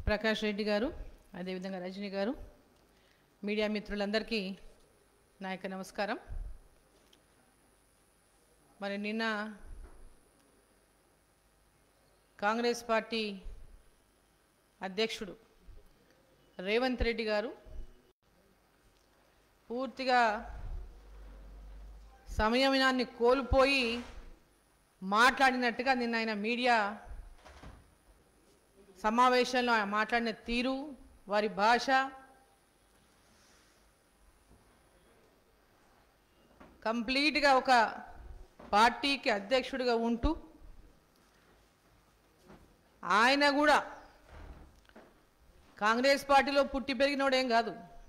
ప్రకాష్ రెడ్డి గారు అదేవిధంగా రజనీ గారు మీడియా మిత్రులందరికీ నా యొక్క నమస్కారం మరి నిన్న కాంగ్రెస్ పార్టీ అధ్యక్షుడు రేవంత్ రెడ్డి గారు పూర్తిగా సంయమనాన్ని కోల్పోయి మాట్లాడినట్టుగా నిన్న ఆయన మీడియా సమావేశంలో ఆయన మాట్లాడిన తీరు వారి భాష కంప్లీట్గా ఒక పార్టీకి అధ్యక్షుడిగా ఉంటూ ఆయన కూడా కాంగ్రెస్ పార్టీలో పుట్టి పెరిగినోడేం కాదు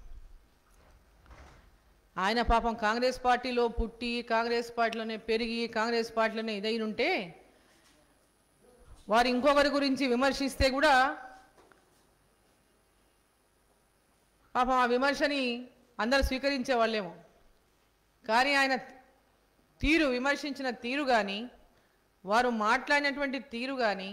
ఆయన పాపం కాంగ్రెస్ పార్టీలో పుట్టి కాంగ్రెస్ పార్టీలోనే పెరిగి కాంగ్రెస్ పార్టీలోనే ఇదైన ఉంటే వారు ఇంకొకరి గురించి విమర్శిస్తే కూడా పాపం ఆ విమర్శని అందరూ స్వీకరించే వాళ్ళేమో కానీ ఆయన తీరు విమర్శించిన తీరు కానీ వారు మాట్లాడినటువంటి తీరు కానీ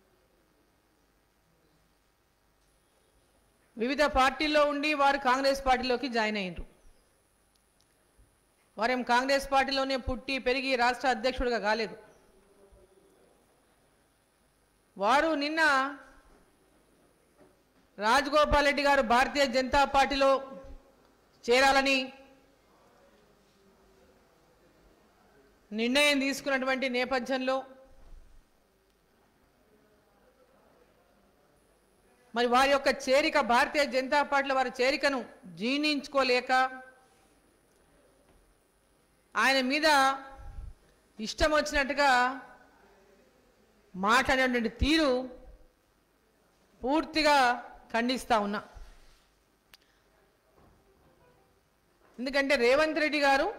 వివిధ పార్టీల్లో ఉండి వారు కాంగ్రెస్ పార్టీలోకి జాయిన్ అయ్యారు వారేం కాంగ్రెస్ పార్టీలోనే పుట్టి పెరిగి రాష్ట్ర అధ్యక్షుడిగా కాలేదు వారు నిన్న రాజగోపాల్ రెడ్డి గారు భారతీయ జనతా పార్టీలో చేరాలని నిర్ణయం తీసుకున్నటువంటి నేపథ్యంలో మరి వారి యొక్క చేరిక భారతీయ జనతా పార్టీలో వారి చేరికను జీర్ణించుకోలేక ఆయన మీద ఇష్టం వచ్చినట్టుగా మాట్లాడేటువంటి తీరు పూర్తిగా ఖండిస్తా ఉన్నా ఎందుకంటే రేవంత్ రెడ్డి గారు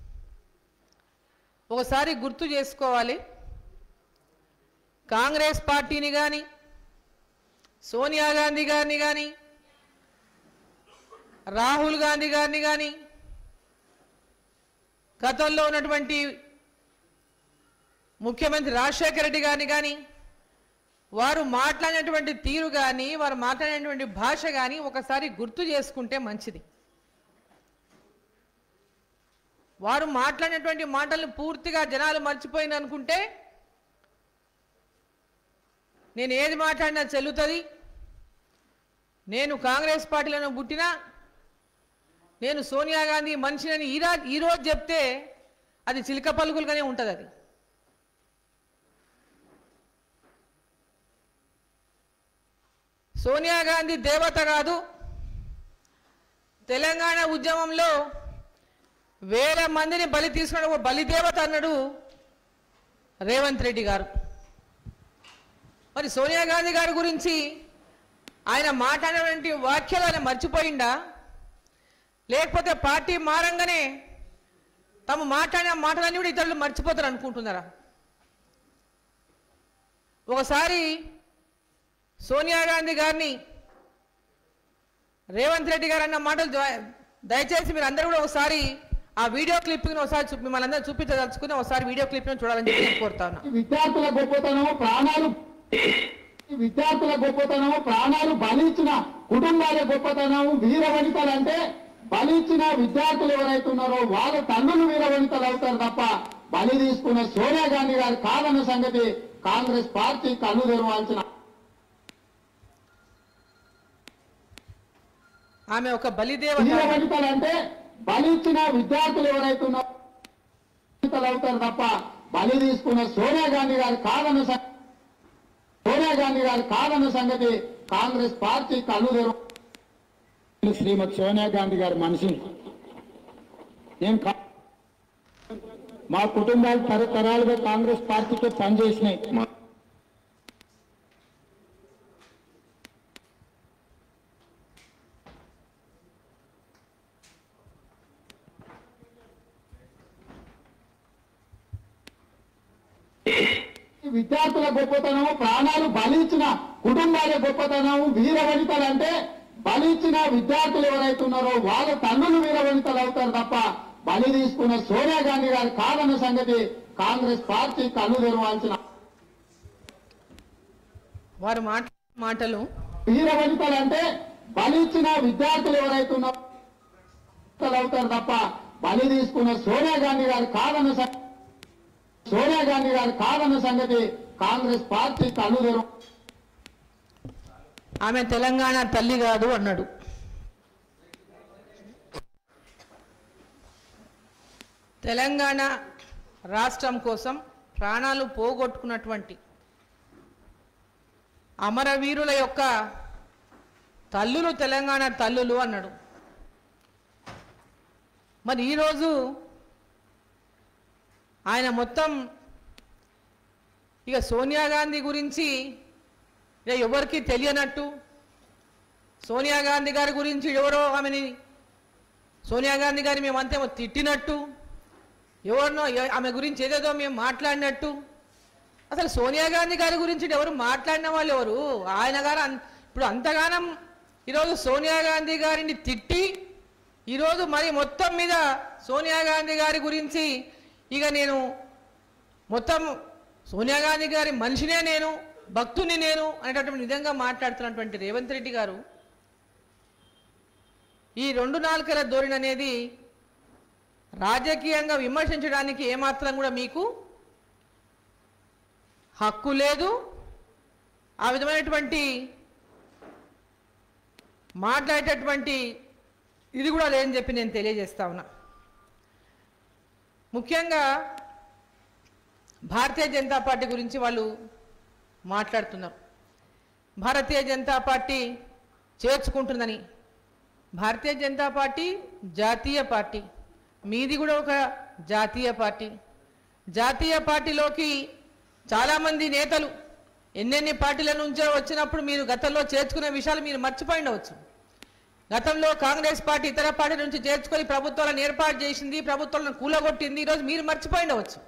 ఒకసారి గుర్తు చేసుకోవాలి కాంగ్రెస్ పార్టీని కానీ సోనియా గాంధీ గారిని కానీ రాహుల్ గాంధీ గారిని కానీ గతంలో ఉన్నటువంటి ముఖ్యమంత్రి రాజశేఖర రెడ్డి గారిని కానీ వారు మాట్లాడినటువంటి తీరు కానీ వారు మాట్లాడినటువంటి భాష కానీ ఒకసారి గుర్తు చేసుకుంటే మంచిది వారు మాట్లాడినటువంటి మాటలను పూర్తిగా జనాలు మర్చిపోయింది అనుకుంటే నేను ఏది మాట్లాడినా చెల్లుతుంది నేను కాంగ్రెస్ పార్టీలోనే పుట్టినా నేను సోనియా గాంధీ మనిషిని ఈరా ఈరోజు చెప్తే అది చిలక పలుకులుగానే ఉంటుంది అది సోనియా గాంధీ దేవత కాదు తెలంగాణ ఉద్యమంలో వేల మందిని బలి తీసుకున్న ఒక బలి దేవత అన్నాడు రేవంత్ రెడ్డి గారు మరి సోనియా గాంధీ గారి గురించి ఆయన మాట్లాడినటువంటి వాక్యాలు ఆయన మర్చిపోయిందా లేకపోతే పార్టీ మారంగానే తాము మాట్లాడిన మాటలన్నీ కూడా ఇతరులు మర్చిపోతారు అనుకుంటున్నారా ఒకసారి సోనియా గాంధీ గారిని రేవంత్ రెడ్డి గారు అన్న మాటలు ద- దయచేసి మీరు అందరూ కూడా ఒకసారి ఆ వీడియో క్లిప్ని ఒకసారి చూ- మిమ్మల్ని అందరూ చూపించదలుచుకుని ఒకసారి వీడియో క్లిప్ని చూడాలని చెప్పి నేను కోరుతాను ఈ విద్యార్థుల గొప్పతనం ప్రాణాలు ఈ విద్యార్థుల గొప్పతనం ప్రాణాలు బలిచ్చిన కుటుంబాల గొప్పతనం వీర వనితలు అంటే బలిచ్చిన విద్యార్థులు ఎవరైతే ఉన్నారో వాళ్ళ తండ్రులు వీర వనితలు అవుతారు తప్ప బలి తీసుకున్న సోనియా గాంధీ గారు కాదన్న సంగతి కాంగ్రెస్ పార్టీ కళ్ళు తెరవాల్సిన ఆమె ఒక బలిదేవత వీర వనితలు అంటే బలిచ్చిన విద్యార్థులు ఎవరైతే ఉన్నారో వనితలు అవుతారు తప్ప బలి తీసుకున్న సోనియా గాంధీ గారు కాదన్న సంగతి సోనియా గాంధీ గారు కాదన్న సంగతి కాంగ్రెస్ పార్టీ కళ్ళు తెరవ శ్రీమతి సోనియా గాంధీ గారి మనిషిని నేను కా- మా కుటుంబాలు తరతరాలుగా కాంగ్రెస్ పార్టీతో పనిచేసినాయి ఈ విద్యార్థుల గొప్పతనం ప్రాణాలు బలిచ్చిన కుటుంబాల గొప్పతనం వీర వనితలు అంటే బలిచ్చిన విద్యార్థులు ఎవరైతే ఉన్నారో వాళ్ళ తండ్రులు వీర వనితలు అవుతారు తప్ప బలి తీసుకున్న సోనియా గాంధీ గారు కాదన్న సంగతి కాంగ్రెస్ పార్టీ కళ్ళు తెరవాల్సిన వారు మాట్లాడిన మాటలు వీర వనితలు అంటే బలి ఇచ్చిన విద్యార్థులు ఎవరైతే ఉన్నారో వనితలు అవుతారు తప్ప బలి తీసుకున్న సోనియా గాంధీ గారు కాదన్న సం- సోనియా గాంధీ గారు కాదన్న సంగతి కాంగ్రెస్ పార్టీ కనుదరు ఆమె తెలంగాణ తల్లి కాదు అన్నాడు తెలంగాణ రాష్ట్రం కోసం ప్రాణాలు పోగొట్టుకున్నటువంటి అమరవీరుల యొక్క తల్లులు తెలంగాణ తల్లులు అన్నాడు మరి ఈరోజు ఆయన మొత్తం ఇక సోనియా గాంధీ గురించి ఇక ఎవరికి తెలియనట్టు సోనియా గాంధీ గారి గురించి ఎవరో ఆమెని సోనియా గాంధీ గారి మేమంతేమో తిట్టినట్టు ఎవరినో ఎ- ఆమె గురించి ఏదేదో మేము మాట్లాడినట్టు అసలు సోనియా గాంధీ గారి గురించి ఎవరు మాట్లాడిన వాళ్ళు ఎవరు ఆయన గారు అన్- ఇప్పుడు అంతగానం ఈరోజు సోనియా గాంధీ గారిని తిట్టి ఈరోజు మరి మొత్తం మీద సోనియా గాంధీ గారి గురించి ఇక నేను మొత్తం సోనియా గాంధీ గారి మనిషినే నేను భక్తుని నేను అనేటటువంటి విధంగా మాట్లాడుతున్నటువంటి రేవంత్ రెడ్డి గారు ఈ రెండు నాలుకల ధోరణి అనేది రాజకీయంగా విమర్శించడానికి ఏమాత్రం కూడా మీకు హక్కు లేదు ఆ విధమైనటువంటి మాట్లాడేటటువంటి ఇది కూడా లేదని చెప్పి నేను తెలియజేస్తా ఉన్నా ముఖ్యంగా భారతీయ జనతా పార్టీ గురించి వాళ్ళు మాట్లాడుతున్నారు భారతీయ జనతా పార్టీ చేర్చుకుంటుందని భారతీయ జనతా పార్టీ జాతీయ పార్టీ మీది కూడా ఒక జాతీయ పార్టీ జాతీయ పార్టీలోకి చాలామంది నేతలు ఎన్నెన్ని పార్టీల నుంచో వచ్చినప్పుడు మీరు గతంలో చేర్చుకునే విషయాలు మీరు మర్చిపోయి ఉండవచ్చు గతంలో కాంగ్రెస్ పార్టీ ఇతర పార్టీ నుంచి చేర్చుకొని ప్రభుత్వాలను ఏర్పాటు చేసింది ప్రభుత్వాలను కూలగొట్టింది ఈరోజు మీరు మర్చిపోయి ఉండవచ్చు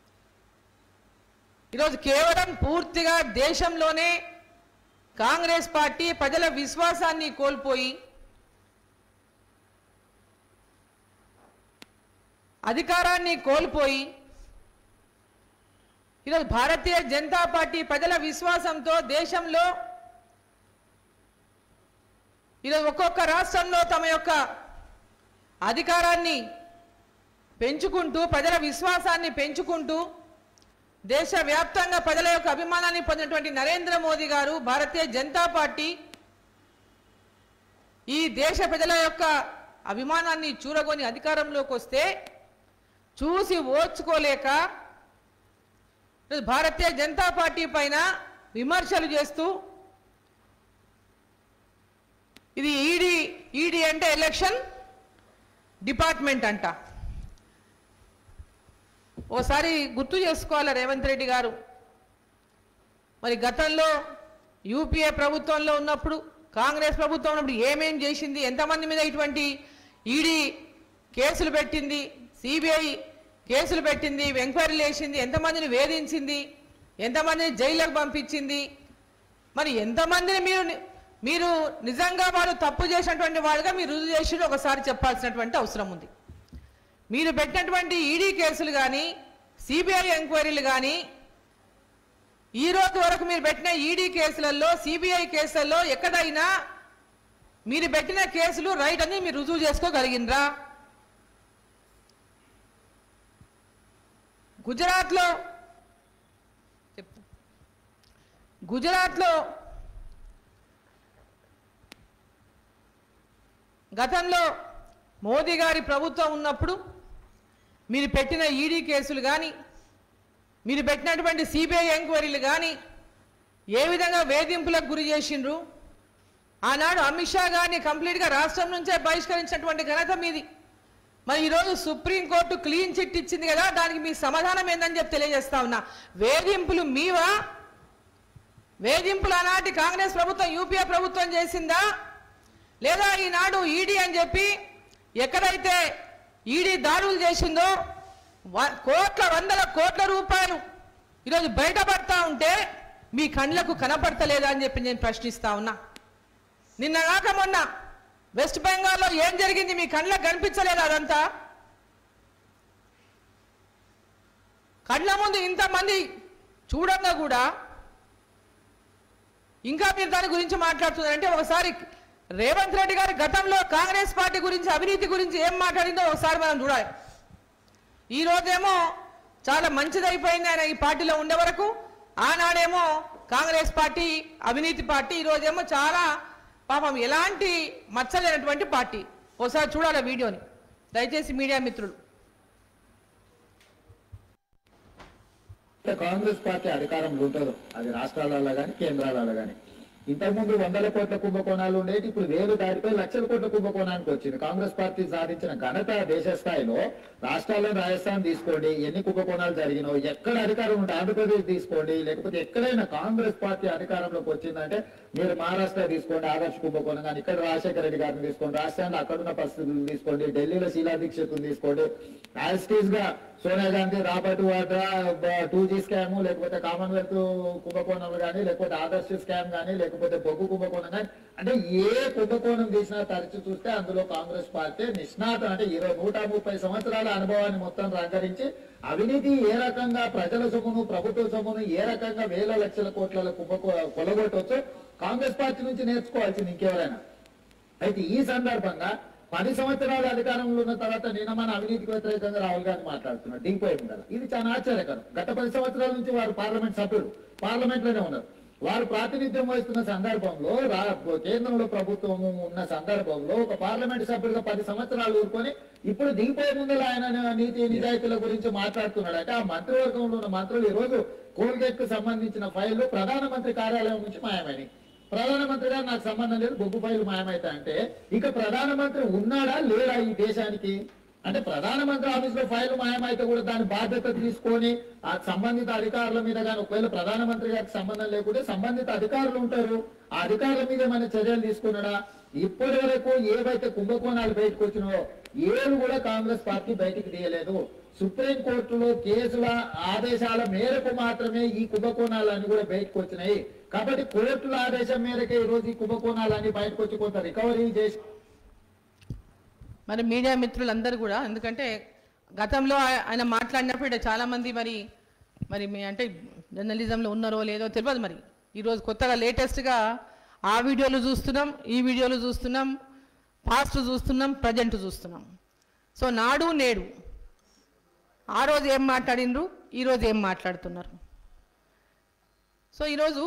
ఈరోజు కేవలం పూర్తిగా దేశంలోనే కాంగ్రెస్ పార్టీ ప్రజల విశ్వాసాన్ని కోల్పోయి అధికారాన్ని కోల్పోయి ఈరోజు భారతీయ జనతా పార్టీ ప్రజల విశ్వాసంతో దేశంలో ఈరోజు ఒక్కొక్క రాష్ట్రంలో తమ యొక్క అధికారాన్ని పెంచుకుంటూ ప్రజల విశ్వాసాన్ని పెంచుకుంటూ దేశవ్యాప్తంగా ప్రజల యొక్క అభిమానాన్ని పొందినటువంటి నరేంద్ర మోదీ గారు భారతీయ జనతా పార్టీ ఈ దేశ ప్రజల యొక్క అభిమానాన్ని చూరగొని అధికారంలోకి వస్తే చూసి ఓర్చుకోలేక ఈరోజు భారతీయ జనతా పార్టీ పైన విమర్శలు చేస్తూ ఇది ఈడీ ఈడీ అంటే ఎలక్షన్ డిపార్ట్మెంట్ అంట ఓసారి గుర్తు చేసుకోవాలి రేవంత్ రెడ్డి గారు మరి గతంలో యూపీఏ ప్రభుత్వంలో ఉన్నప్పుడు కాంగ్రెస్ ప్రభుత్వం ఉన్నప్పుడు ఏమేం చేసింది ఎంతమంది మీద ఇటువంటి ఈడీ కేసులు పెట్టింది సిబిఐ కేసులు పెట్టింది ఎంక్వైరీలు వేసింది ఎంతమందిని వేధించింది ఎంతమందిని జైలుకు పంపించింది మరి ఎంతమందిని మీరు మీరు నిజంగా వారు తప్పు చేసినటువంటి వాళ్ళుగా మీరు రుజువు చేసి ఒకసారి చెప్పాల్సినటువంటి అవసరం ఉంది మీరు పెట్టినటువంటి ఈడీ కేసులు కానీ సిబిఐ ఎంక్వైరీలు కానీ ఈ రోజు వరకు మీరు పెట్టిన ఈడీ కేసులలో సిబిఐ కేసులలో ఎక్కడైనా మీరు పెట్టిన కేసులు రైట్ అని మీరు రుజువు చేసుకోగలిగినరా గుజరాత్లో చెప్పు గుజరాత్లో గతంలో మోదీ గారి ప్రభుత్వం ఉన్నప్పుడు మీరు పెట్టిన ఈడీ కేసులు కానీ మీరు పెట్టినటువంటి సిబిఐ ఎంక్వైరీలు కానీ ఏ విధంగా వేధింపులకు గురి చేసిండ్రు ఆనాడు అమిత్ షా గారిని కంప్లీట్గా రాష్ట్రం నుంచే బహిష్కరించినటువంటి ఘనత మీది మరి ఈరోజు సుప్రీంకోర్టు క్లీన్ చిట్ ఇచ్చింది కదా దానికి మీ సమాధానం ఏందని చెప్పి తెలియజేస్తా ఉన్నా వేధింపులు మీవా వేధింపులు ఆనాటి కాంగ్రెస్ ప్రభుత్వం యూపీఏ ప్రభుత్వం చేసిందా లేదా ఈనాడు ఈడీ అని చెప్పి ఎక్కడైతే ఈడీ దాడులు చేసిందో వ- కోట్ల వందల కోట్ల రూపాయలు ఈరోజు బయటపడతా ఉంటే మీ కళ్ళకు కనపడతలేదా అని చెప్పి నేను ప్రశ్నిస్తా ఉన్నా నిన్న కాక మొన్న వెస్ట్ బెంగాల్లో ఏం జరిగింది మీ కళ్ళకు కనిపించలేదా అదంతా కళ్ళ ముందు ఇంతమంది చూడంగా కూడా ఇంకా మీరు దాని గురించి మాట్లాడుతున్నారంటే ఒకసారి రేవంత్ రెడ్డి గారి గతంలో కాంగ్రెస్ పార్టీ గురించి అవినీతి గురించి ఏం మాట్లాడిందో ఒకసారి మనం చూడాలి ఈ రోజేమో చాలా మంచిదైపోయింది ఆయన ఈ పార్టీలో ఉండే వరకు ఆనాడేమో కాంగ్రెస్ పార్టీ అవినీతి పార్టీ ఈ రోజేమో చాలా పాపం ఎలాంటి మచ్చలేనటువంటి పార్టీ ఒకసారి చూడాలి ఆ వీడియోని దయచేసి మీడియా మిత్రులు కాంగ్రెస్ పార్టీ అధికారంలో ఉంటుందో అది రాష్ట్రాలలో కానీ కేంద్రాలలో కానీ ఇంతకుముందు వందల కోట్ల కుంభకోణాలు ఉండేది ఇప్పుడు వేలు దాటిపోయి లక్షల కోట్ల కుంభకోణానికి వచ్చింది కాంగ్రెస్ పార్టీ సాధించిన ఘనత దేశ స్థాయిలో రాష్ట్రాల్లో రాజస్థాన్ తీసుకోండి ఎన్ని కుంభకోణాలు జరిగినావు ఎక్కడ అధికారం ఉంటే ఆంధ్రప్రదేశ్ తీసుకోండి లేకపోతే ఎక్కడైనా కాంగ్రెస్ పార్టీ అధికారంలోకి వచ్చిందంటే మీరు మహారాష్ట్ర తీసుకోండి ఆదర్శ కుంభకోణం కానీ ఇక్కడ రాజశేఖర రెడ్డి గారిని తీసుకోండి రాష్ట్రాల్లో అక్కడున్న పరిస్థితులు తీసుకోండి ఢిల్లీలో శీలా దీక్షితులు తీసుకోండి యాజ్ గా Sonia Gandhi Robert Vadra two G scam లేకపోతే కామన్వెల్త్ కుంభకోణం కానీ లేకపోతే ఆదర్శ స్కామ్ కానీ లేకపోతే బొగ్గు కుంభకోణం కానీ అంటే ఏ కుంభకోణం తీసినా తరచు చూస్తే అందులో కాంగ్రెస్ పార్టీ నిష్ణాతం అంటే ఇరవై నూట ముప్పై సంవత్సరాల అనుభవాన్ని మొత్తం రంగరించి అవినీతి ఏ రకంగా ప్రజల సొమ్మును ప్రభుత్వ సొమ్మును ఏ రకంగా వేల లక్షల కోట్ల కుంభకో కొలగొట్టవచ్చో కాంగ్రెస్ పార్టీ నుంచి నేర్చుకోవాల్సింది ఇంకెవరైనా అయితే ఈ సందర్భంగా పది సంవత్సరాల అధికారంలో ఉన్న తర్వాత నిన్న మన అవినీతికి వ్యతిరేకంగా రాహుల్ గాంధీ మాట్లాడుతున్నారు దిగిపోయి ఉండాలి ఇది చాలా ఆశ్చర్యకరం గత పది సంవత్సరాల నుంచి వారు పార్లమెంట్ సభ్యులు పార్లమెంట్ లోనే ఉన్నారు వారు ప్రాతినిధ్యం వహిస్తున్న సందర్భంలో రా- కేంద్రంలో ప్రభుత్వం ఉన్న సందర్భంలో ఒక పార్లమెంట్ సభ్యుడిగా పది సంవత్సరాలు ఊరుకొని ఇప్పుడు దిగిపోయే ముందు ఆయన నీతి నిజాయితీల గురించి మాట్లాడుతున్నాడు అంటే ఆ మంత్రివర్గంలో ఉన్న మంత్రులు ఈ రోజు కోల్గేట్ కు సంబంధించిన ఫైళ్లు ప్రధానమంత్రి కార్యాలయం నుంచి మాయమైనవి ప్రధానమంత్రి గారు నాకు సంబంధం లేదు బొగ్గు ఫైలు మాయమైతే అంటే ఇక ప్రధానమంత్రి ఉన్నాడా లేడా ఈ దేశానికి అంటే ప్రధానమంత్రి ఆఫీస్ లో ఫైల్ మాయమైతే కూడా దాని బాధ్యత తీసుకొని ఆ సంబంధిత అధికారుల మీద కానీ ఒకవేళ ప్రధానమంత్రి గారికి సంబంధం లేకుంటే సంబంధిత అధికారులు ఉంటారు ఆ అధికారుల మీద ఏమైనా చర్యలు తీసుకున్నాడా ఇప్పటి వరకు ఏవైతే కుంభకోణాలు బయటకు వచ్చినాయో ఏడు కూడా కాంగ్రెస్ పార్టీ బయటికి తీయలేదు సుప్రీం కోర్టులో కేసుల ఆదేశాల మేరకు మాత్రమే ఈ కుంభకోణాలన్నీ కూడా బయటకు వచ్చినాయి కాబట్టి కోర్టుల ఆదేశం మేరకే ఈ రోజు ఈ కుంభకోణాలన్నీ బయటకు వచ్చి కొంత రికవరీ చేసి మరి మీడియా మిత్రులందరూ కూడా ఎందుకంటే గతంలో ఆయ- ఆయన మాట్లాడినప్పుడు ఇక్కడ చాలా మంది మరి మరి మీ అంటే జర్నలిజంలో ఉన్నారో లేదో తెలియదు మరి ఈరోజు కొత్తగా లేటెస్ట్గా ఆ వీడియోలు చూస్తున్నాం ఈ వీడియోలు చూస్తున్నాం పాస్ట్ చూస్తున్నాం ప్రజెంట్ చూస్తున్నాం సో నాడు నేడు ఆ రోజు ఏం మాట్లాడినరు ఈరోజు ఏం మాట్లాడుతున్నారు సో ఈరోజు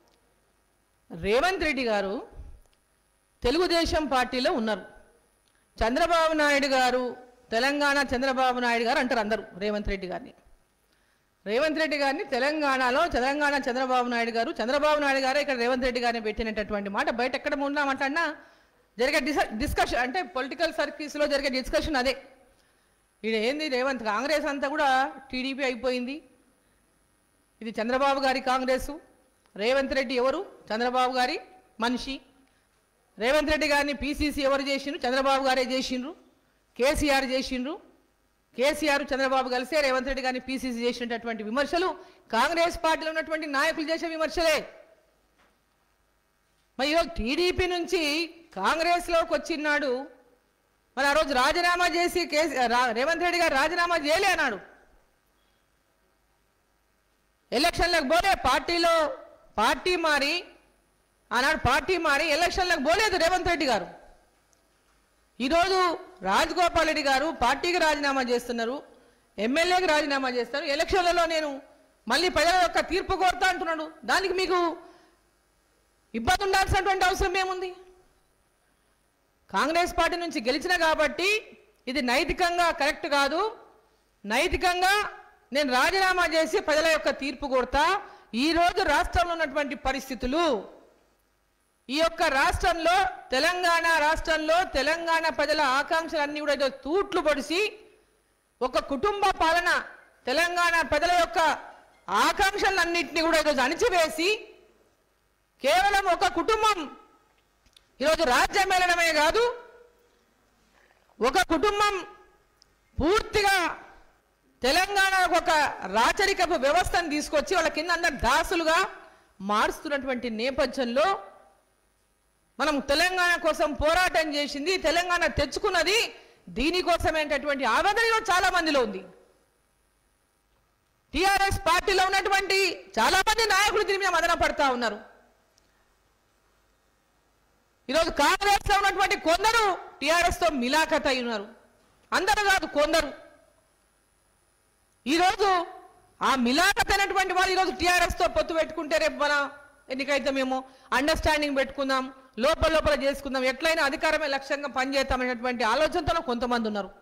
రేవంత్ రెడ్డి గారు తెలుగుదేశం పార్టీలో ఉన్నారు చంద్రబాబు నాయుడు గారు తెలంగాణ చంద్రబాబు నాయుడు గారు అంటారు అందరూ రేవంత్ రెడ్డి గారిని రేవంత్ రెడ్డి గారిని తెలంగాణలో తెలంగాణ చంద్రబాబు నాయుడు గారు చంద్రబాబు నాయుడు గారే ఇక్కడ రేవంత్ రెడ్డి గారిని పెట్టినటువంటి మాట బయట ఎక్కడ ఉన్నా మాట్లాడినా జరిగే డిస్ డిస్కషన్ అంటే పొలిటికల్ సర్కిల్స్లో జరిగే డిస్కషన్ అదే ఇది ఏంది రేవంత్ కాంగ్రెస్ అంతా కూడా టీడీపీ అయిపోయింది ఇది చంద్రబాబు గారి కాంగ్రెసు రేవంత్ రెడ్డి ఎవరు చంద్రబాబు గారి మనిషి రేవంత్ రెడ్డి గారిని పీసీసీ ఎవరు చేసిండ్రు చంద్రబాబు గారే చేసిండ్రు కేసీఆర్ చేసిండ్రు కేసీఆర్ చంద్రబాబు కలిసే రేవంత్ రెడ్డి గారిని పీసీసీ చేసినటువంటి విమర్శలు కాంగ్రెస్ పార్టీలో ఉన్నటువంటి నాయకులు చేసే విమర్శలే మరి ఈరోజు టీడీపీ నుంచి కాంగ్రెస్లోకి వచ్చినాడు మరి ఆ రోజు రాజీనామా చేసి కేసీ రా- రేవంత్ రెడ్డి గారు రాజీనామా చేయలే అన్నాడు ఎలక్షన్లకు పోలే పార్టీలో పార్టీ మారి ఆనాడు పార్టీ మారి ఎలక్షన్లకు పోలేదు రేవంత్ రెడ్డి గారు ఈరోజు రాజగోపాల్ రెడ్డి గారు పార్టీకి రాజీనామా చేస్తున్నారు ఎమ్మెల్యేకి రాజీనామా చేస్తారు ఎలక్షన్లలో నేను మళ్ళీ ప్రజల యొక్క తీర్పు కోరుతా అంటున్నాడు దానికి మీకు ఇబ్బంది ఉండాల్సినటువంటి అవసరం ఏముంది కాంగ్రెస్ పార్టీ నుంచి గెలిచిన కాబట్టి ఇది నైతికంగా కరెక్ట్ కాదు నైతికంగా నేను రాజీనామా చేసి ప్రజల యొక్క తీర్పు కోరుతా ఈరోజు రాష్ట్రంలో ఉన్నటువంటి పరిస్థితులు ఈ యొక్క రాష్ట్రంలో తెలంగాణ రాష్ట్రంలో తెలంగాణ ప్రజల ఆకాంక్షలన్నీ కూడా ఏదో తూట్లు పొడిసి ఒక కుటుంబ పాలన తెలంగాణ ప్రజల యొక్క ఆకాంక్షలన్నింటినీ కూడా ఈరోజు అణిచివేసి కేవలం ఒక కుటుంబం ఈరోజు రాజ్యం వెళ్ళడమే కాదు ఒక కుటుంబం పూర్తిగా తెలంగాణకు ఒక రాచరికపు వ్యవస్థను తీసుకొచ్చి వాళ్ళ కింద అందరు దాసులుగా మారుస్తున్నటువంటి నేపథ్యంలో మనం తెలంగాణ కోసం పోరాటం చేసింది తెలంగాణ తెచ్చుకున్నది దీనికోసమేటటువంటి ఆవేదన ఈరోజు చాలా మందిలో ఉంది టిఆర్ఎస్ పార్టీలో ఉన్నటువంటి చాలా మంది నాయకులు దీని మీద మదన పడతా ఉన్నారు ఈరోజు కాంగ్రెస్ లో ఉన్నటువంటి కొందరు టిఆర్ఎస్ తో మిలాఖత్ అయి ఉన్నారు అందరూ కాదు కొందరు ఈరోజు ఆ మిలాఖత్ అయినటువంటి వాళ్ళు ఈరోజు టిఆర్ఎస్ తో పొత్తు పెట్టుకుంటే రేపు మన ఎన్నికైతే మేము అండర్స్టాండింగ్ పెట్టుకుందాం లోపల లోపల చేసుకుందాం ఎట్లయినా అధికారమే లక్ష్యంగా పనిచేస్తామనేటువంటి ఆలోచనతో కొంతమంది ఉన్నారు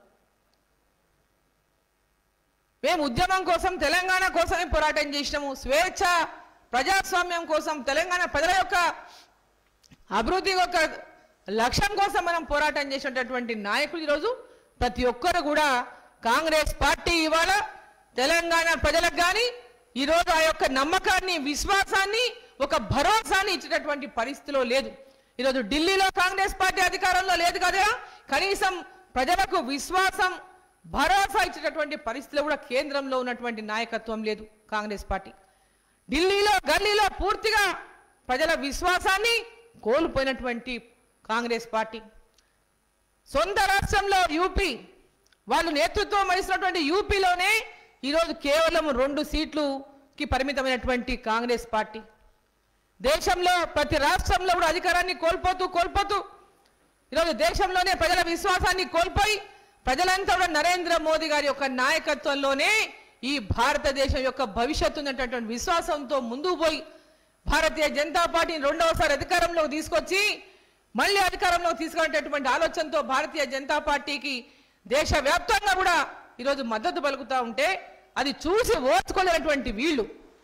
మేము ఉద్యమం కోసం తెలంగాణ కోసమే పోరాటం చేసినాము స్వేచ్ఛ ప్రజాస్వామ్యం కోసం తెలంగాణ ప్రజల యొక్క అభివృద్ధి యొక్క లక్ష్యం కోసం మనం పోరాటం చేసినటువంటి నాయకులు ఈరోజు ప్రతి ఒక్కరు కూడా కాంగ్రెస్ పార్టీ ఇవాళ తెలంగాణ ప్రజలకు కానీ ఈరోజు ఆ యొక్క నమ్మకాన్ని విశ్వాసాన్ని ఒక భరోసాని ఇచ్చేటటువంటి పరిస్థితిలో లేదు ఈరోజు ఢిల్లీలో కాంగ్రెస్ పార్టీ అధికారంలో లేదు కదా కనీసం ప్రజలకు విశ్వాసం భరోసా ఇచ్చేటటువంటి పరిస్థితిలో కూడా కేంద్రంలో ఉన్నటువంటి నాయకత్వం లేదు కాంగ్రెస్ పార్టీ ఢిల్లీలో గల్లీలో పూర్తిగా ప్రజల విశ్వాసాన్ని కోల్పోయినటువంటి కాంగ్రెస్ పార్టీ సొంత రాష్ట్రంలో యూపీ వాళ్ళు నేతృత్వం వహిస్తున్నటువంటి యూపీలోనే ఈరోజు కేవలం రెండు సీట్లుకి పరిమితమైనటువంటి కాంగ్రెస్ పార్టీ దేశంలో ప్రతి రాష్ట్రంలో కూడా అధికారాన్ని కోల్పోతూ కోల్పోతూ ఈరోజు దేశంలోనే ప్రజల విశ్వాసాన్ని కోల్పోయి ప్రజలంతా కూడా నరేంద్ర మోదీ గారి యొక్క నాయకత్వంలోనే ఈ భారతదేశం యొక్క భవిష్యత్తు ఉన్నటువంటి విశ్వాసంతో ముందుకు పోయి భారతీయ జనతా పార్టీని రెండవసారి అధికారంలోకి తీసుకొచ్చి మళ్ళీ అధికారంలోకి తీసుకునేటటువంటి ఆలోచనతో భారతీయ జనతా పార్టీకి దేశవ్యాప్తంగా కూడా ఈరోజు మద్దతు పలుకుతూ ఉంటే అది చూసి ఓర్చుకోలేనటువంటి వీళ్ళు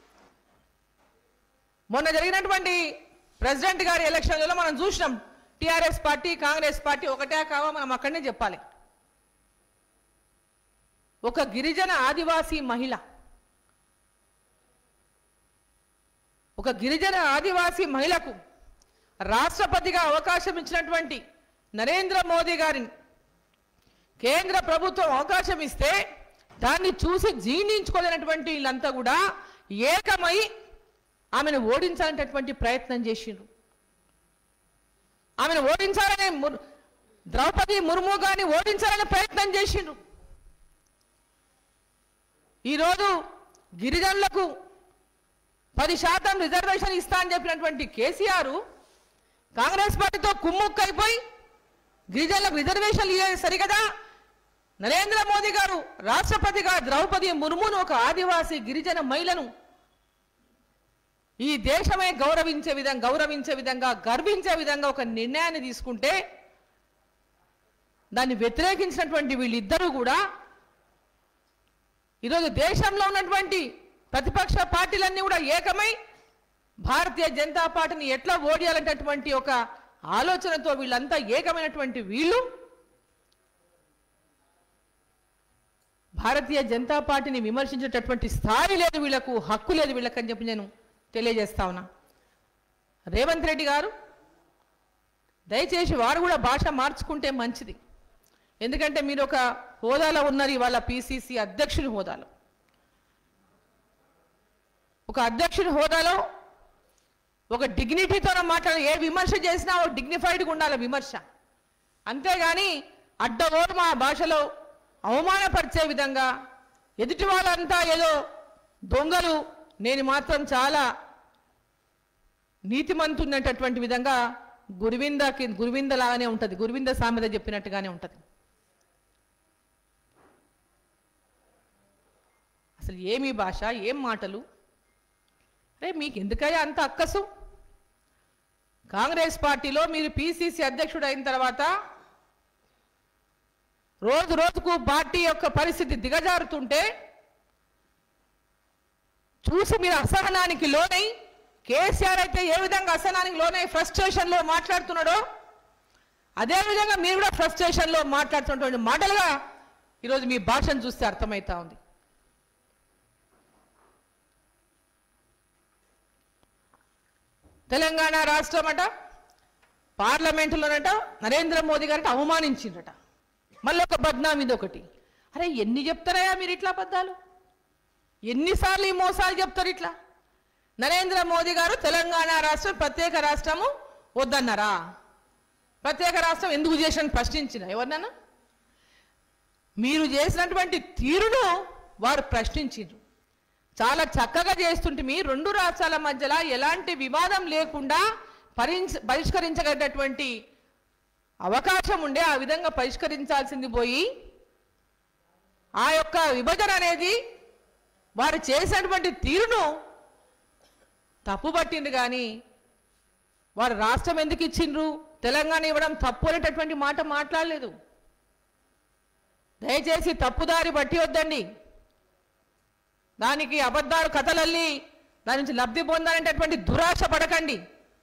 మొన్న జరిగినటువంటి ప్రెసిడెంట్ గారి ఎలక్షన్లలో మనం చూసినాం టిఆర్ఎస్ పార్టీ కాంగ్రెస్ పార్టీ ఒకటే కావా మనం అక్కడనే చెప్పాలి ఒక గిరిజన ఆదివాసీ మహిళ ఒక గిరిజన ఆదివాసీ మహిళకు రాష్ట్రపతిగా అవకాశం ఇచ్చినటువంటి నరేంద్ర మోదీ గారిని కేంద్ర ప్రభుత్వం అవకాశం ఇస్తే దాన్ని చూసి జీర్ణించుకోలేనటువంటి వీళ్ళంతా కూడా ఏకమై ఆమెను ఓడించాలనేటటువంటి ప్రయత్నం చేసిండ్రు ఆమెను ఓడించాలనే ముర్- ద్రౌపది ముర్ము గారిని ఓడించాలనే ప్రయత్నం చేసిండ్రు ఈరోజు గిరిజనులకు పది శాతం రిజర్వేషన్ ఇస్తా అని చెప్పినటువంటి కేసీఆర్ కాంగ్రెస్ పార్టీతో కుమ్ముక్కైపోయి గిరిజనులకు రిజర్వేషన్ ఇవ్వలేదు సరికదా నరేంద్ర మోదీ గారు రాష్ట్రపతిగా ద్రౌపది ముర్మును ఒక ఆదివాసీ గిరిజన మహిళను ఈ దేశమే గౌరవించే విధంగా గౌరవించే విధంగా గర్వించే విధంగా ఒక నిర్ణయాన్ని తీసుకుంటే దాన్ని వ్యతిరేకించినటువంటి వీళ్ళిద్దరూ కూడా ఈరోజు దేశంలో ఉన్నటువంటి ప్రతిపక్ష పార్టీలన్నీ కూడా ఏకమై భారతీయ జనతా పార్టీని ఎట్లా ఓడియాలనేటటువంటి ఒక ఆలోచనతో వీళ్ళంతా ఏకమైనటువంటి వీళ్ళు భారతీయ జనతా పార్టీని విమర్శించేటటువంటి స్థాయి లేదు వీళ్ళకు హక్కు లేదు వీళ్ళకని చెప్పి నేను తెలియజేస్తా ఉన్నా రేవంత్ రెడ్డి గారు దయచేసి వారు కూడా భాష మార్చుకుంటే మంచిది ఎందుకంటే మీరు ఒక హోదాలో ఉన్నారు ఇవాళ పిసిసి అధ్యక్షుని హోదాలో ఒక అధ్యక్షుని హోదాలో ఒక డిగ్నిటీతో మాట్లాడ ఏ విమర్శ చేసినా ఒక డిగ్నిఫైడ్గా ఉండాలి విమర్శ అంతేగాని అడ్డగోలు మా భాషలో అవమానపరిచే విధంగా ఎదుటి వాళ్ళంతా ఏదో దొంగలు నేను మాత్రం చాలా నీతిమంతున్నటువంటి విధంగా గురువిందకి గురువింద లాగానే ఉంటుంది గురువింద సామెత చెప్పినట్టుగానే ఉంటుంది అసలు ఏమి భాష ఏం మాటలు అరే మీకు ఎందుకయ్యా అంత అక్కసు కాంగ్రెస్ పార్టీలో మీరు పిసిసి అధ్యక్షుడు అయిన తర్వాత రోజు రోజుకు పార్టీ యొక్క పరిస్థితి దిగజారుతుంటే చూసి మీరు అసహనానికి లోనై కేసీఆర్ అయితే ఏ విధంగా అసహనానికి లోనై ఫ్రస్ట్రేషన్లో మాట్లాడుతున్నాడో అదే విధంగా మీరు కూడా ఫ్రస్ట్రేషన్లో మాట్లాడుతున్నటువంటి మాటలుగా ఈరోజు మీ భాషను చూస్తే అర్థమవుతా ఉంది తెలంగాణ రాష్ట్రం అట పార్లమెంటులోనట నరేంద్ర మోదీ గారిని అవమానించిందట మళ్ళీ ఒక బద్నాం ఇది ఒకటి అరే ఎన్ని చెప్తారయ్యా మీరు ఇట్లా అబద్ధాలు ఎన్నిసార్లు ఈ మోసాలు చెప్తారు ఇట్లా నరేంద్ర మోదీ గారు తెలంగాణ రాష్ట్రం ప్రత్యేక రాష్ట్రము వద్దన్నారా ప్రత్యేక రాష్ట్రం ఎందుకు చేసిన ప్రశ్నించిన ఎవరినన్నా మీరు చేసినటువంటి తీరును వారు ప్రశ్నించారు చాలా చక్కగా చేస్తుంటే మీ రెండు రాష్ట్రాల మధ్యలో ఎలాంటి వివాదం లేకుండా పరించ పరిష్కరించగలిగినటువంటి అవకాశం ఉండే ఆ విధంగా పరిష్కరించాల్సింది పోయి ఆ యొక్క విభజన అనేది వారు చేసినటువంటి తీరును తప్పుపట్టింది కానీ వారు రాష్ట్రం ఎందుకు ఇచ్చిండ్రు తెలంగాణ ఇవ్వడం తప్పు అనేటటువంటి మాట మాట్లాడలేదు దయచేసి తప్పుదారి బట్టి వద్దండి దానికి అబద్ధాలు కథలల్లి దాని నుంచి లబ్ధి పొందాలనేటటువంటి దురాశ పడకండి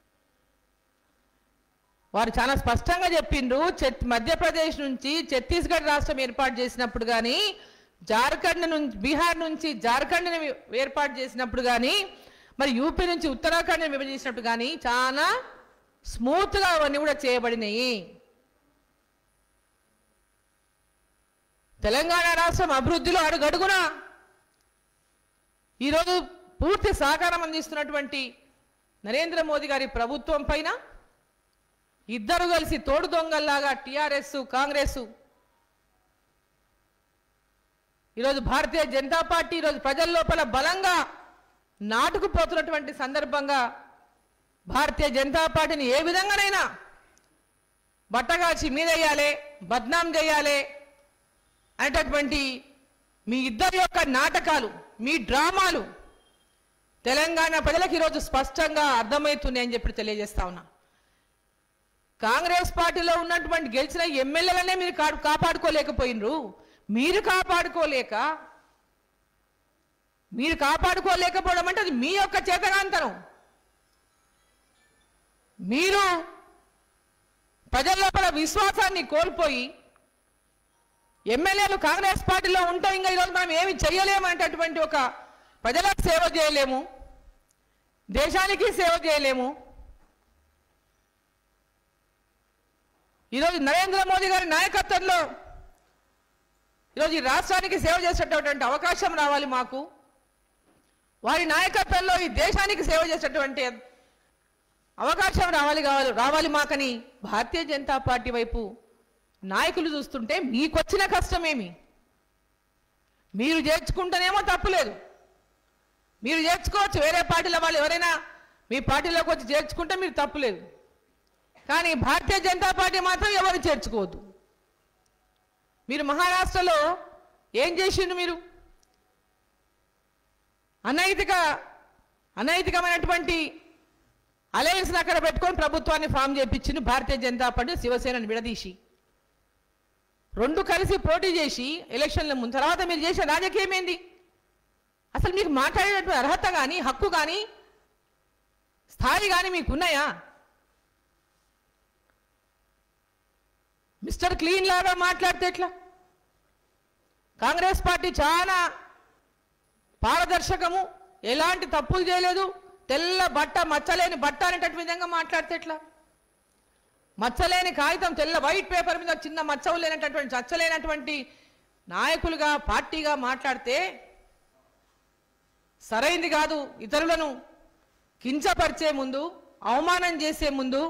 వారు చాలా స్పష్టంగా చెప్పిండ్రు ఛత్ మధ్యప్రదేశ్ నుంచి ఛత్తీస్గఢ్ రాష్ట్రం ఏర్పాటు చేసినప్పుడు కానీ జార్ఖండ్ నుంచి బీహార్ నుంచి జార్ఖండ్ని ఏర్పాటు చేసినప్పుడు కానీ మరి యూపీ నుంచి ఉత్తరాఖండ్ని విభజించినప్పుడు కానీ చాలా స్మూత్గా అవన్నీ కూడా చేయబడినాయి తెలంగాణ రాష్ట్రం అభివృద్ధిలో అడుగడుగున ఈరోజు పూర్తి సహకారం అందిస్తున్నటువంటి నరేంద్ర మోదీ గారి ప్రభుత్వం పైన ఇద్దరు కలిసి తోడు దొంగల్లాగా టిఆర్ఎస్ కాంగ్రెస్ ఈరోజు భారతీయ జనతా పార్టీ ఈరోజు ప్రజల లోపల బలంగా నాటుకుపోతున్నటువంటి సందర్భంగా భారతీయ జనతా పార్టీని ఏ విధంగానైనా బట్టగాచి మీదేయాలి బద్నాం చేయాలి అనేటటువంటి మీ ఇద్దరి యొక్క నాటకాలు మీ డ్రామాలు తెలంగాణ ప్రజలకు ఈరోజు స్పష్టంగా అర్థమవుతున్నాయని చెప్పి తెలియజేస్తా ఉన్నా కాంగ్రెస్ పార్టీలో ఉన్నటువంటి గెలిచిన ఎమ్మెల్యేలనే మీరు కా- కాపాడుకోలేకపోయినరు మీరు కాపాడుకోలేక మీరు కాపాడుకోలేకపోవడం అంటే అది మీ యొక్క చేతగాంతరం మీరు ప్రజల లోపల విశ్వాసాన్ని కోల్పోయి ఎమ్మెల్యేలు కాంగ్రెస్ పార్టీలో ఉంటే ఇంకా ఈరోజు మనం ఏమి చేయలేము అనేటటువంటి ఒక ప్రజలకు సేవ చేయలేము దేశానికి సేవ చేయలేము ఈరోజు నరేంద్ర మోదీ గారి నాయకత్వంలో ఈరోజు ఈ రాష్ట్రానికి సేవ చేసేటటువంటి అవకాశం రావాలి మాకు వారి నాయకత్వంలో ఈ దేశానికి సేవ చేసేటువంటి అవకాశం రావాలి కావాలి రావాలి మాకని భారతీయ జనతా పార్టీ వైపు నాయకులు చూస్తుంటే మీకొచ్చిన కష్టమేమి మీరు చేర్చుకుంటేనేమో తప్పులేదు మీరు చేర్చుకోవచ్చు వేరే పార్టీల వాళ్ళు ఎవరైనా మీ పార్టీలోకి వచ్చి చేర్చుకుంటే మీరు తప్పులేదు కానీ భారతీయ జనతా పార్టీ మాత్రం ఎవరు చేర్చుకోవద్దు మీరు మహారాష్ట్రలో ఏం చేసిండు మీరు అనైతిక అనైతికమైనటువంటి అలయన్స్ని అక్కడ పెట్టుకొని ప్రభుత్వాన్ని ఫామ్ చేయించింది భారతీయ జనతా పార్టీ శివసేనని విడదీసి రెండు కలిసి పోటీ చేసి ఎలక్షన్ల ముందు తర్వాత మీరు చేసిన రాజకీయం ఏంది అసలు మీకు మాట్లాడేటటువంటి అర్హత కానీ హక్కు కానీ స్థాయి కానీ మీకు ఉన్నాయా మిస్టర్ క్లీన్ లాగా మాట్లాడితే ఎట్లా కాంగ్రెస్ పార్టీ చాలా పారదర్శకము ఎలాంటి తప్పులు చేయలేదు తెల్ల బట్ట మచ్చలేని బట్ట అనేటటువంటి విధంగా మాట్లాడితే ఎట్లా మచ్చలేని కాగితం తెల్ల వైట్ పేపర్ మీద చిన్న మచ్చలు లేనటువంటి చచ్చలేనటువంటి నాయకులుగా పార్టీగా మాట్లాడితే సరైంది కాదు ఇతరులను కించపరిచే ముందు అవమానం చేసే ముందు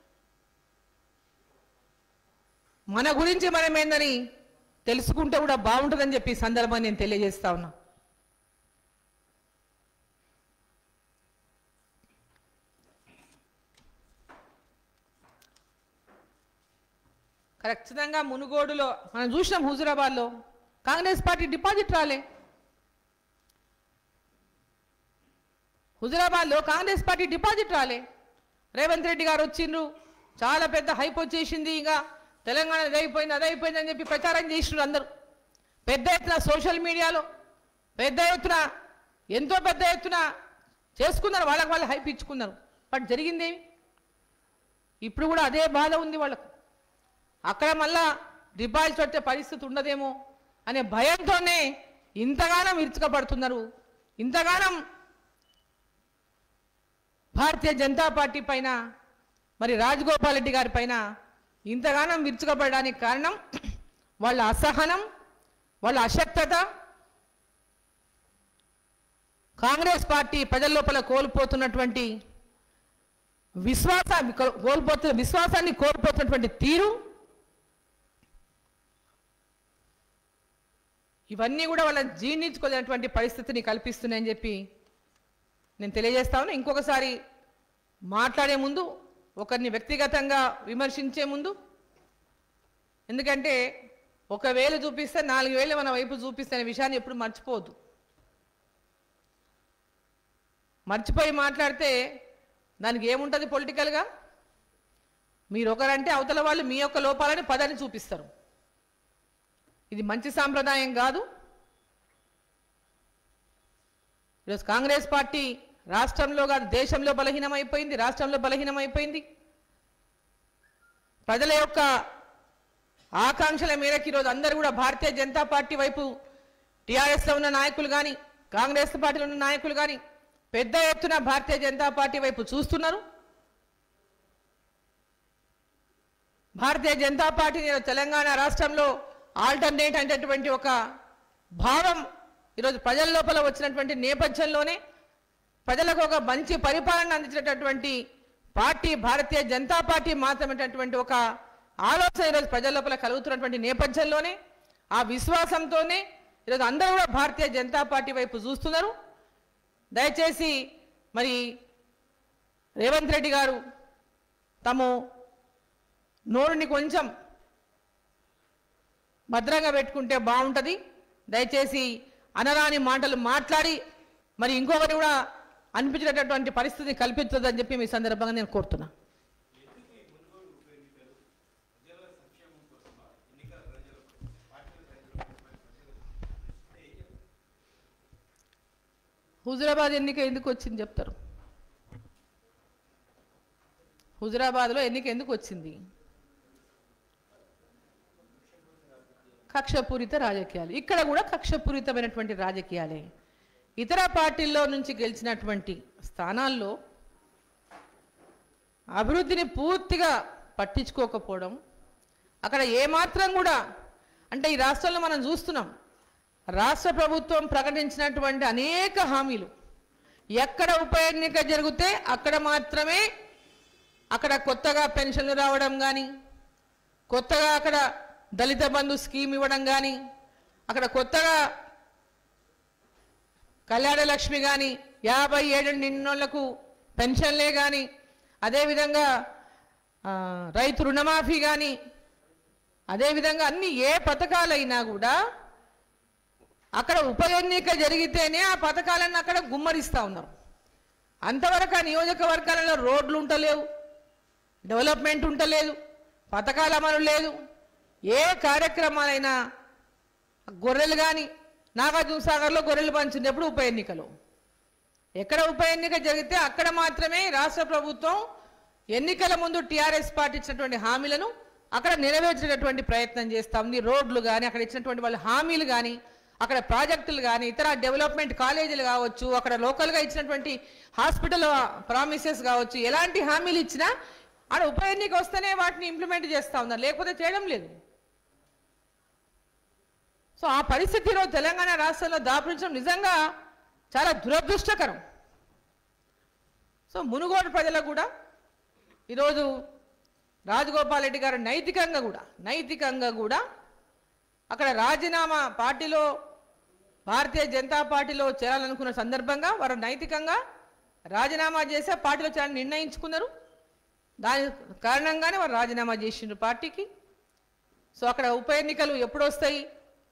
మన గురించి మనం ఏందని తెలుసుకుంటే కూడా బాగుంటుందని చెప్పి ఈ సందర్భాన్ని నేను తెలియజేస్తా ఉన్నా ఖచ్చితంగా మునుగోడులో మనం చూసినాం హుజురాబాద్లో కాంగ్రెస్ పార్టీ డిపాజిట్ రాలే హుజురాబాద్లో కాంగ్రెస్ పార్టీ డిపాజిట్ రాలే రేవంత్ రెడ్డి గారు వచ్చిండ్రు చాలా పెద్ద హైప్ వచ్చేసింది ఇంకా తెలంగాణ ఇది అయిపోయింది అది అయిపోయింది అని చెప్పి ప్రచారం చేసిండ్రు అందరూ పెద్ద ఎత్తున సోషల్ మీడియాలో పెద్ద ఎత్తున ఎంతో పెద్ద ఎత్తున చేసుకున్నారు వాళ్ళకి వాళ్ళు హైప్ ఇచ్చుకున్నారు బట్ జరిగిందేమి ఇప్పుడు కూడా అదే బాధ ఉంది వాళ్ళకు అక్కడ మళ్ళా డిపాజిట్ వచ్చే పరిస్థితి ఉండదేమో అనే భయంతోనే ఇంతగానం ఇరుచుకపడుతున్నారు ఇంతగానం భారతీయ జనతా పార్టీ పైన మరి రాజగోపాల్ రెడ్డి గారి పైన ఇంతగానం విరుచుకపడడానికి కారణం వాళ్ళ అసహనం వాళ్ళ అశక్తత కాంగ్రెస్ పార్టీ ప్రజల లోపల కోల్పోతున్నటువంటి విశ్వాస కోల్పోతున్న విశ్వాసాన్ని కోల్పోతున్నటువంటి తీరు ఇవన్నీ కూడా వాళ్ళని జీర్ణించుకోలేనటువంటి పరిస్థితిని కల్పిస్తున్నాయని చెప్పి నేను తెలియజేస్తా ఉన్నా ఇంకొకసారి మాట్లాడే ముందు ఒకరిని వ్యక్తిగతంగా విమర్శించే ముందు ఎందుకంటే ఒక వేలు చూపిస్తే నాలుగు వేలు మన వైపు చూపిస్తే అనే విషయాన్ని ఎప్పుడు మర్చిపోవద్దు మర్చిపోయి మాట్లాడితే దానికి ఏముంటుంది పొలిటికల్గా మీరు ఒకరంటే అవతల వాళ్ళు మీ యొక్క లోపాలని పదాన్ని చూపిస్తారు ఇది మంచి సాంప్రదాయం కాదు ఈరోజు కాంగ్రెస్ పార్టీ రాష్ట్రంలో కాదు దేశంలో బలహీనమైపోయింది రాష్ట్రంలో బలహీనమైపోయింది ప్రజల యొక్క ఆకాంక్షల మేరకు ఈరోజు అందరూ కూడా భారతీయ జనతా పార్టీ వైపు టీఆర్ఎస్లో ఉన్న నాయకులు కానీ కాంగ్రెస్ పార్టీలో ఉన్న నాయకులు కానీ పెద్ద ఎత్తున భారతీయ జనతా పార్టీ వైపు చూస్తున్నారు భారతీయ జనతా పార్టీ ఈరోజు తెలంగాణ రాష్ట్రంలో ఆల్టర్నేట్ అనేటటువంటి ఒక భావం ఈరోజు ప్రజల లోపల వచ్చినటువంటి నేపథ్యంలోనే ప్రజలకు ఒక మంచి పరిపాలన అందించినటువంటి పార్టీ భారతీయ జనతా పార్టీ మాత్రమేటటువంటి ఒక ఆలోచన ఈరోజు ప్రజల లోపల కలుగుతున్నటువంటి నేపథ్యంలోనే ఆ విశ్వాసంతోనే ఈరోజు అందరూ కూడా భారతీయ జనతా పార్టీ వైపు చూస్తున్నారు దయచేసి మరి రేవంత్ రెడ్డి గారు తాము నోరుని కొంచెం భద్రంగా పెట్టుకుంటే బాగుంటుంది దయచేసి అనరాని మాటలు మాట్లాడి మరి ఇంకొకటి కూడా అనిపించేటటువంటి పరిస్థితి కల్పించదని చెప్పి మీ సందర్భంగా నేను కోరుతున్నా హుజురాబాద్ ఎన్నిక ఎందుకు వచ్చింది చెప్తారు హుజురాబాద్లో ఎన్నిక ఎందుకు వచ్చింది కక్షపూరిత రాజకీయాలు ఇక్కడ కూడా కక్షపూరితమైనటువంటి రాజకీయాలే ఇతర పార్టీల్లో నుంచి గెలిచినటువంటి స్థానాల్లో అభివృద్ధిని పూర్తిగా పట్టించుకోకపోవడం అక్కడ ఏమాత్రం కూడా అంటే ఈ రాష్ట్రంలో మనం చూస్తున్నాం రాష్ట్ర ప్రభుత్వం ప్రకటించినటువంటి అనేక హామీలు ఎక్కడ ఉప ఎన్నిక జరిగితే అక్కడ మాత్రమే అక్కడ కొత్తగా పెన్షన్లు రావడం కానీ కొత్తగా అక్కడ దళిత బంధు స్కీమ్ ఇవ్వడం కానీ అక్కడ కొత్తగా కళ్యాణ లక్ష్మి కానీ యాభై ఏడు నిన్నోళ్లకు పెన్షన్లే కానీ అదేవిధంగా ఆ, రైతు రుణమాఫీ కానీ అదేవిధంగా అన్ని ఏ పథకాలైనా కూడా అక్కడ ఉప ఎన్నిక జరిగితేనే ఆ పథకాలను అక్కడ గుమ్మరిస్తూ ఉన్నారు అంతవరకు ఆ నియోజకవర్గాలలో రోడ్లు ఉంటలేవు డెవలప్మెంట్ ఉంటలేదు పథకాల అమలు లేదు ఏ కార్యక్రమాలైనా గొర్రెలు కానీ నాగార్జున సాగర్లో గొర్రెలు పంచినప్పుడు ఉప ఎన్నికలు ఎక్కడ ఉప ఎన్నిక జరిగితే అక్కడ మాత్రమే రాష్ట్ర ప్రభుత్వం ఎన్నికల ముందు టీఆర్ఎస్ పార్టీ ఇచ్చినటువంటి హామీలను అక్కడ నెరవేర్చేటటువంటి ప్రయత్నం చేస్తా ఉంది రోడ్లు కానీ అక్కడ ఇచ్చినటువంటి వాళ్ళ హామీలు కానీ అక్కడ ప్రాజెక్టులు కానీ ఇతర డెవలప్మెంట్ కాలేజీలు కావచ్చు అక్కడ లోకల్గా ఇచ్చినటువంటి హాస్పిటల్ ప్రామిసెస్ కావచ్చు ఎలాంటి హామీలు ఇచ్చినా ఆడ ఉప ఎన్నిక వస్తేనే వాటిని ఇంప్లిమెంట్ చేస్తా ఉన్నారు లేకపోతే చేయడం లేదు సో ఆ పరిస్థితిలో తెలంగాణ రాష్ట్రంలో దాపురించడం నిజంగా చాలా దురదృష్టకరం సో మునుగోడు ప్రజలకు కూడా ఈరోజు రాజగోపాల్ రెడ్డి గారు నైతికంగా కూడా నైతికంగా కూడా అక్కడ రాజీనామా పార్టీలో భారతీయ జనతా పార్టీలో చేరాలనుకున్న సందర్భంగా వారు నైతికంగా రాజీనామా చేసే పార్టీలో చేరాలని నిర్ణయించుకున్నారు దాని కారణంగానే వారు రాజీనామా చేసిండ్రు పార్టీకి సో అక్కడ ఉప ఎన్నికలు ఎప్పుడు వస్తాయి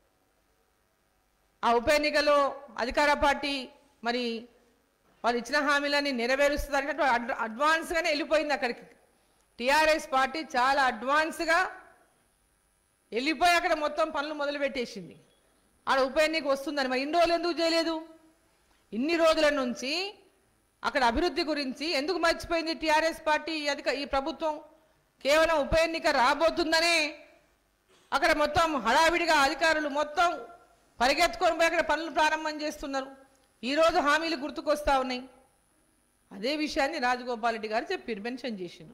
ఆ ఉప ఎన్నికలో అధికార పార్టీ మరి వాళ్ళు ఇచ్చిన హామీలని నెరవేరుస్తుంది అంటే అడ్ అడ్వాన్స్గానే వెళ్ళిపోయింది అక్కడికి టీఆర్ఎస్ పార్టీ చాలా అడ్వాన్స్గా వెళ్ళిపోయి అక్కడ మొత్తం పనులు మొదలు పెట్టేసింది ఆడ ఉప ఎన్నిక వస్తుందని మరి ఇన్ని రోజులు ఎందుకు చేయలేదు ఇన్ని రోజుల నుంచి అక్కడ అభివృద్ధి గురించి ఎందుకు మర్చిపోయింది టీఆర్ఎస్ పార్టీ ఈ అధిక ఈ ప్రభుత్వం కేవలం ఉప ఎన్నిక రాబోతుందనే అక్కడ మొత్తం హడావిడిగా అధికారులు మొత్తం పరిగెత్తుకొని పోయి అక్కడ పనులు ప్రారంభం చేస్తున్నారు ఈరోజు హామీలు గుర్తుకొస్తా ఉన్నాయి అదే విషయాన్ని రాజగోపాల్ రెడ్డి గారు చెప్పారు మెన్షన్ చేసిండు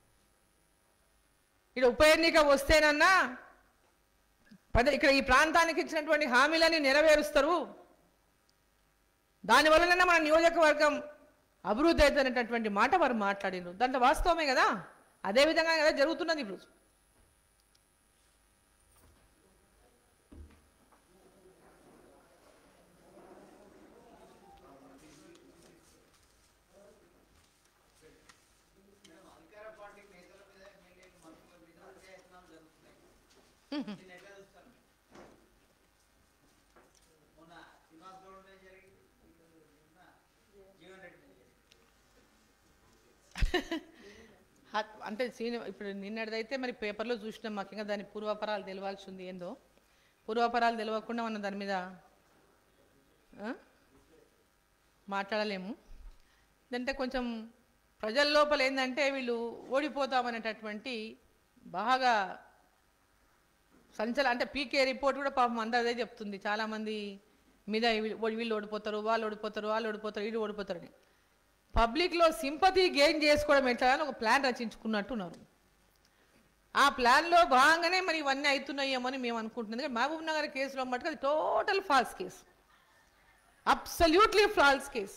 ఇక్కడ ఉప ఎన్నిక వస్తేనన్నా పద ఇక్కడ ఈ ప్రాంతానికి ఇచ్చినటువంటి హామీలని నెరవేరుస్తారు దానివల్లనే మన నియోజకవర్గం అభివృద్ధి అవుతున్నటువంటి మాట వారు మాట్లాడినారు దాంట్లో వాస్తవమే కదా అదే విధంగా కదా జరుగుతున్నది ఇప్పుడు హ- అంటే సీని ఇప్పుడు నిన్నటిదైతే మరి పేపర్లో చూసినాం మాకు ఇంకా దాని పూర్వాపరాలు తెలవాల్సి ఉంది ఏందో పూర్వాపరాలు తెలియకుండా మనం దాని మీద ఆ? మాట్లాడలేము అంటే కొంచెం ప్రజల లోపల ఏంటంటే వీళ్ళు ఓడిపోతామనేటటువంటి బాగా సంచల అంటే పీకే రిపోర్ట్ కూడా పాపం అందరూ అదే చెప్తుంది చాలామంది మీద వీళ్ళు వీళ్ళు ఓడిపోతారు వాళ్ళు ఓడిపోతారు వాళ్ళు ఓడిపోతారు వీళ్ళు ఓడిపోతారని పబ్లిక్లో సింపతి గెయిన్ చేసుకోవడం ఎట్లా అని ఒక ప్లాన్ రచించుకున్నట్టున్నారు ఆ ప్లాన్లో భాగంగానే మరి ఇవన్నీ అవుతున్నాయేమో అని మేము అనుకుంటున్నాం ఎందుకంటే మహబూబ్ నగర్ కేసులో మటుకు అది total false case absolutely false case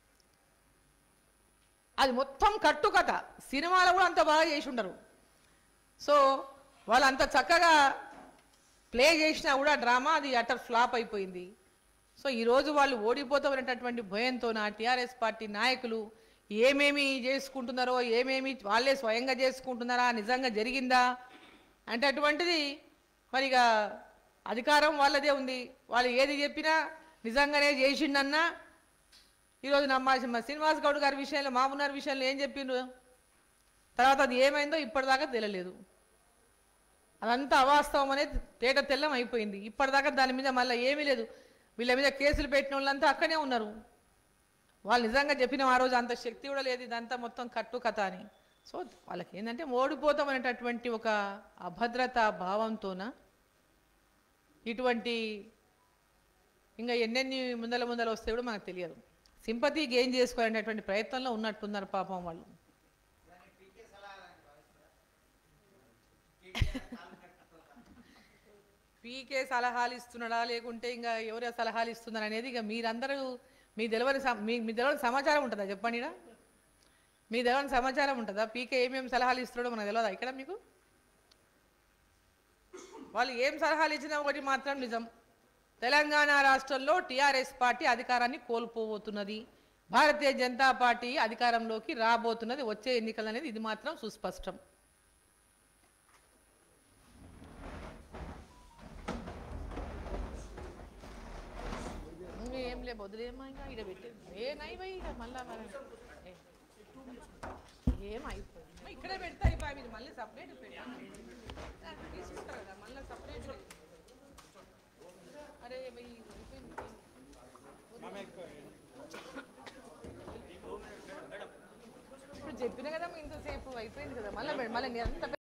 అది మొత్తం కట్టు కథ సినిమాలో కూడా అంత బాగా చేసి ఉండరు సో వాళ్ళు అంత చక్కగా ప్లే చేసినా కూడా డ్రామా అది అటర్ ఫ్లాప్ అయిపోయింది సో ఈరోజు వాళ్ళు ఓడిపోతామనేటటువంటి భయంతో నా టీఆర్ఎస్ పార్టీ నాయకులు ఏమేమి చేసుకుంటున్నారో ఏమేమి వాళ్ళే స్వయంగా చేసుకుంటున్నారా నిజంగా జరిగిందా అంటే అటువంటిది మరి ఇక అధికారం వాళ్ళదే ఉంది వాళ్ళు ఏది చెప్పినా నిజంగానే చేసిండన్నా ఈరోజు నమ్మాల్సిన మా శ్రీనివాస్ గౌడ్ గారి విషయంలో మామూనార్ విషయంలో ఏం చెప్పిండ్రు తర్వాత అది ఏమైందో ఇప్పటిదాకా తెలియలేదు అదంతా అవాస్తవం అనేది తేట తెల్లం అయిపోయింది ఇప్పటిదాకా దాని మీద మళ్ళీ ఏమీ లేదు వీళ్ళ మీద కేసులు పెట్టిన వాళ్ళంతా అక్కడే ఉన్నారు వాళ్ళు నిజంగా చెప్పిన ఆ రోజు అంత శక్తి కూడా లేదు ఇదంతా మొత్తం కట్టు కథ అని సో వాళ్ళకి ఏంటంటే ఓడిపోతాం అనేటటువంటి ఒక అభద్రత భావంతోన ఇటువంటి ఇంకా ఎన్నెన్ని ముందల ముందల వస్తే కూడా మనకు తెలియదు సింపతి గెయిన్ చేసుకోవాలనేటువంటి ప్రయత్నంలో ఉన్నట్టున్నారు పాపం వాళ్ళు పీకే సలహాలు ఇస్తున్నాడా లేకుంటే ఇంకా ఎవరి సలహాలు ఇస్తున్నారు అనేది ఇక మీరందరూ మీ తెలవని సమ- మీ మీ తెలవని సమాచారం ఉంటుందా చెప్పండి ఈడ? మీ తెలవని సమాచారం ఉంటుందా పీకే ఏమేమి సలహాలు ఇస్తున్నాడో మనకు తెలియదా ఇక్కడ మీకు వాళ్ళు ఏం సలహాలు ఇచ్చినా ఒకటి మాత్రం నిజం తెలంగాణ రాష్ట్రంలో టీఆర్ఎస్ పార్టీ అధికారాన్ని కోల్పోబోతున్నది భారతీయ జనతా పార్టీ అధికారంలోకి రాబోతున్నది వచ్చే ఎన్నికలు అనేది ఇది మాత్రం సుస్పష్టం ఏం లే వదిలేమా ఇంకా ఇక్కడ పెట్టేది ఏ నైవై ఇక మళ్ళా మరి ఏ. ఏం అయిపోయింది మరి ఇక్కడే పెడతా అయిపోయి మీరు మళ్ళీ సపరేట్ పెట్టాలి తీసుకుంటారు కదా మళ్ళీ సపరేట్ అరే ఇవి అయిపోయింది ఇప్పుడు చెప్పిన కదా ఇంతసేపు అయిపోయింది కదా మళ్ళీ మళ్ళీ నేను అంత